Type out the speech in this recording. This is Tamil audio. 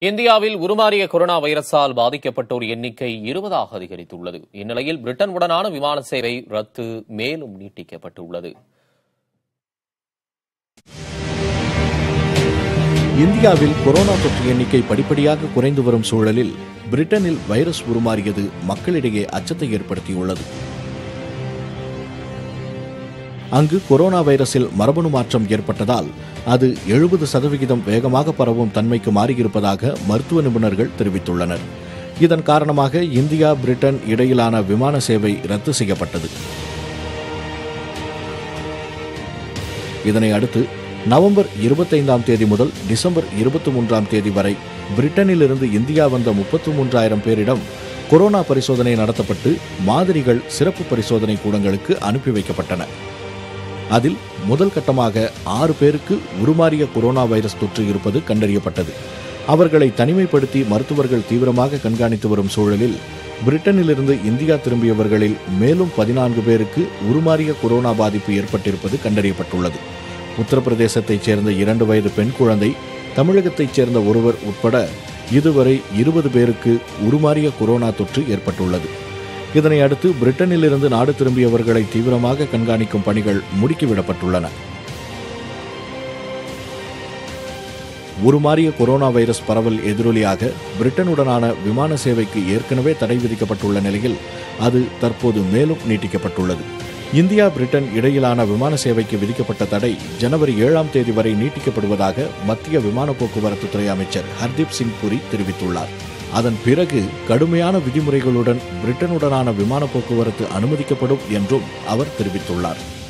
இந்தியாவில் உருமாறிய கொரோனா வைரஸால் பாதிக்கப்பட்டோர் எண்ணிக்கை இருபதாக அதிகரித்துள்ளது இந்நிலையில் பிரிட்டனுடனான விமான சேவை ரத்து மேலும் நீட்டிக்கப்பட்டுள்ளது இந்தியாவில் கொரோனா தொற்று எண்ணிக்கை படிப்படியாக குறைந்து வரும் சூழலில் பிரிட்டனில் வைரஸ் உருமாறியது மக்களிடையே அச்சத்தை ஏற்படுத்தியுள்ளது அங்கு கொரோனா வைரஸில் மரபணு மாற்றம் ஏற்பட்டதால் அது எழுபது சதவிகிதம் வேகமாக பரவும் தன்மைக்கு மாறியிருப்பதாக மருத்துவ நிபுணர்கள் தெரிவித்துள்ளனர் இதன் காரணமாக இந்தியா பிரிட்டன் இடையிலான விமான சேவை ரத்து செய்யப்பட்டது இதனை அடுத்து நவம்பர் இருபத்தைந்தாம் தேதி முதல் டிசம்பர் இருபத்தி மூன்றாம் தேதி வரை பிரிட்டனிலிருந்து இந்தியா வந்த முப்பத்து மூன்றாயிரம் பேரிடம் கொரோனா பரிசோதனை நடத்தப்பட்டு மாதிரிகள் சிறப்பு பரிசோதனை கூடங்களுக்கு அனுப்பி வைக்கப்பட்டன அதில் முதல் கட்டமாக ஆறு பேருக்கு உருமாறிய கொரோனா வைரஸ் தொற்று இருப்பது கண்டறியப்பட்டது அவர்களை தனிமைப்படுத்தி மருத்துவர்கள் தீவிரமாக கண்காணித்து வரும் சூழலில் பிரிட்டனிலிருந்து இந்தியா திரும்பியவர்களில் மேலும் பதினான்கு பேருக்கு உருமாறிய கொரோனா பாதிப்பு ஏற்பட்டிருப்பது கண்டறியப்பட்டுள்ளது உத்தரப்பிரதேசத்தைச் சேர்ந்த இரண்டு வயது பெண் குழந்தை தமிழகத்தைச் சேர்ந்த ஒருவர் உட்பட இதுவரை இருபது பேருக்கு உருமாறிய கொரோனா தொற்று ஏற்பட்டுள்ளது இதனை அடுத்து பிரிட்டனிலிருந்து நாடு திரும்பியவர்களை தீவிரமாக கண்காணிக்கும் பணிகள் முடுக்கிவிடப்பட்டுள்ளன உருமாறிய கொரோனா வைரஸ் பரவல் எதிரொலியாக பிரிட்டனுடனான விமான சேவைக்கு ஏற்கனவே தடை விதிக்கப்பட்டுள்ள நிலையில் அது தற்போது மேலும் நீட்டிக்கப்பட்டுள்ளது இந்தியா பிரிட்டன் இடையிலான விமான சேவைக்கு விதிக்கப்பட்ட தடை ஜனவரி ஏழாம் தேதி வரை நீட்டிக்கப்படுவதாக மத்திய விமான போக்குவரத்து துறை அமைச்சர் ஹர்தீப் சிங் புரி தெரிவித்துள்ளார் அதன் பிறகு கடுமையான விதிமுறைகளுடன் பிரிட்டனுடனான விமான போக்குவரத்து அனுமதிக்கப்படும் என்றும் அவர் தெரிவித்துள்ளார்